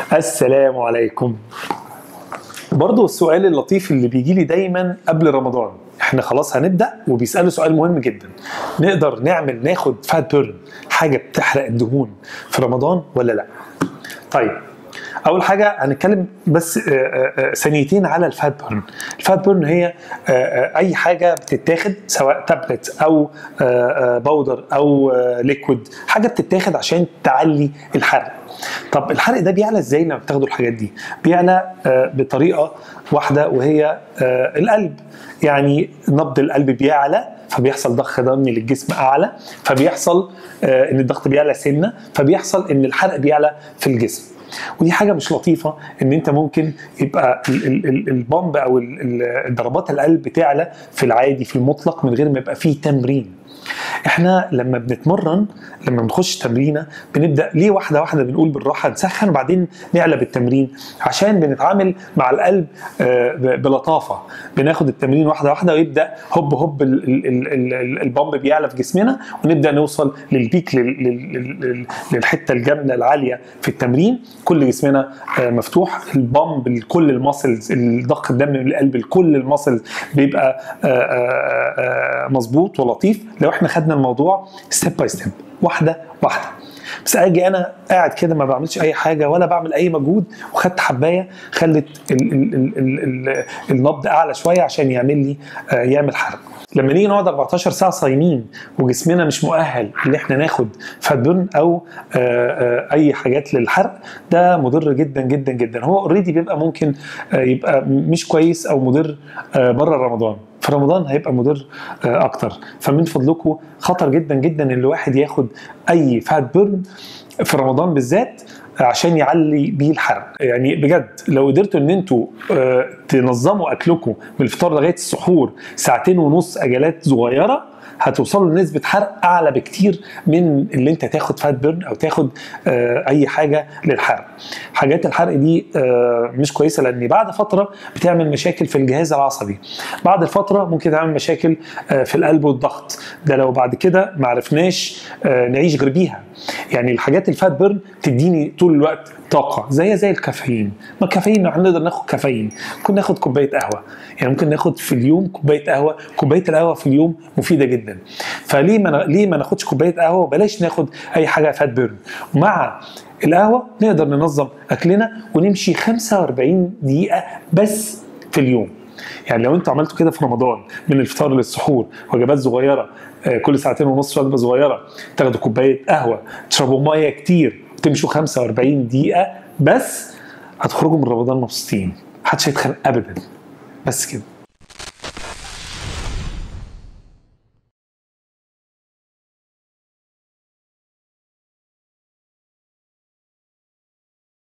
السلام عليكم برضو السؤال اللطيف اللي بيجي لي دايما قبل رمضان احنا خلاص هنبدا وبيسالوا سؤال مهم جدا نقدر نعمل ناخد فات بيرن حاجه بتحرق الدهون في رمضان ولا لا طيب اول حاجه هنتكلم بس آه، آه، آه، ثانيتين على الفات بيرن الفات بيرن هي آه، آه، اي حاجه بتتاخد سواء تابلت او آه، آه، باودر او آه، ليكويد حاجه بتتاخد عشان تعلي الحرق طب الحرق ده بيعلى ازاي لما بتاخدوا الحاجات دي بيعلى آه، بطريقه واحده وهي آه، القلب يعني نبض القلب بيعلى فبيحصل ضخ دمي للجسم اعلى فبيحصل آه، ان الضغط بيعلى سنه فبيحصل ان الحرق بيعلى في الجسم ودي حاجه مش لطيفه ان انت ممكن يبقى ال- ال- ال- البامب او ال- ال- ضربات القلب بتعلى في العادي في المطلق من غير ما يبقى فيه تمرين احنا لما بنتمرن لما بنخش تمرينه بنبدا ليه واحده واحده بنقول بالراحه نسخن وبعدين نعلى بالتمرين عشان بنتعامل مع القلب آه، ب- بلطافه بناخد التمرين واحده واحده ويبدا هوب هوب ال- ال- ال- ال- ال- البامب بيعلى في جسمنا ونبدا نوصل للبيك لل- لل- لل- لل- للحته الجامده العاليه في التمرين كل جسمنا آه، مفتوح البامب لكل الماسلز الضخ الدم من القلب لكل الماسلز بيبقى آه، آه، آه، مظبوط ولطيف لو احنا خدنا الموضوع ستيب باي ستيب واحده واحده بس اجي انا قاعد كده ما بعملش اي حاجه ولا بعمل اي مجهود وخدت حبايه خلت ال ال ال ال ال النبض اعلى شويه عشان يعمل لي آه، يعمل حرق لما نيجي نقعد 14 ساعه صايمين وجسمنا مش مؤهل ان احنا ناخد فات بيرن او آه، آه، اي حاجات للحرق ده مضر جدا جدا جدا هو اوريدي بيبقى ممكن آه، يبقى مش كويس او مضر آه، بره رمضان في رمضان هيبقى مضر آه، اكتر فمن فضلكم خطر جدا جدا ان الواحد ياخد اي فات بيرن في رمضان بالذات عشان يعلي بيه الحرق يعني بجد لو قدرتوا ان انتوا آه، تنظموا اكلكم من الفطار لغايه السحور ساعتين ونص اجالات صغيره هتوصلوا لنسبة حرق أعلى بكتير من اللي أنت تاخد فات بيرن أو تاخد آه، أي حاجة للحرق. حاجات الحرق دي آه، مش كويسة لأن بعد فترة بتعمل مشاكل في الجهاز العصبي. بعد الفترة ممكن تعمل مشاكل آه، في القلب والضغط. ده لو بعد كده معرفناش آه، نعيش غير بيها. يعني الحاجات الفات بيرن تديني طول الوقت طاقه زي زي الكافيين ما الكافيين احنا نقدر ناخد كافيين ممكن ناخد كوبايه قهوه يعني ممكن ناخد في اليوم كوبايه قهوه كوبايه القهوه في اليوم مفيده جدا فليه ما ن- ليه ما ناخدش كوبايه قهوه وبلاش ناخد اي حاجه فات بيرن ومع القهوه نقدر ننظم اكلنا ونمشي 45 دقيقه بس في اليوم يعني لو انتوا عملتوا كده في رمضان من الفطار للسحور وجبات صغيره آه، كل ساعتين ونص وجبه صغيره تاخدوا كوبايه قهوه تشربوا ميه كتير وتمشوا 45 دقيقه بس هتخرجوا من رمضان مبسوطين محدش هيتخانق ابدا بس كده